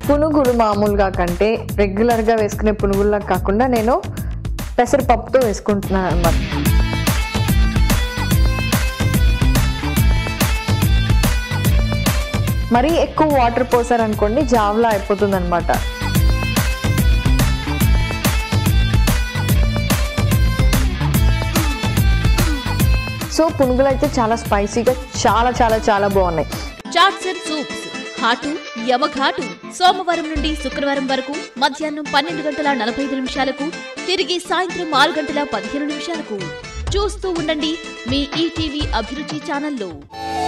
పునుగులు మామూలుగా కంటే రెగ్యులర్గా వేసుకునే పునుగుల్లా కాకుండా నేను పెసరపప్పుతో వేసుకుంటున్నాను అనమాట మరీ ఎక్కువ వాటర్ పోసారనుకోండి జావ్లా అయిపోతుంది అనమాట సో పునుగులు అయితే చాలా స్పైసీగా చాలా చాలా చాలా బాగున్నాయి చాట్స్ అండ్ సూప్స్ హాటు యమఘాటు సోమవారం నుండి శుక్రవారం వరకు మధ్యాహ్నం పన్నెండు గంటల నలభై ఐదు నిమిషాలకు తిరిగి సాయంత్రం ఆరు గంటల పదిహేను నిమిషాలకు చూస్తూ ఉండండి మీ ఈటీవీ అభిరుచి ఛానల్లో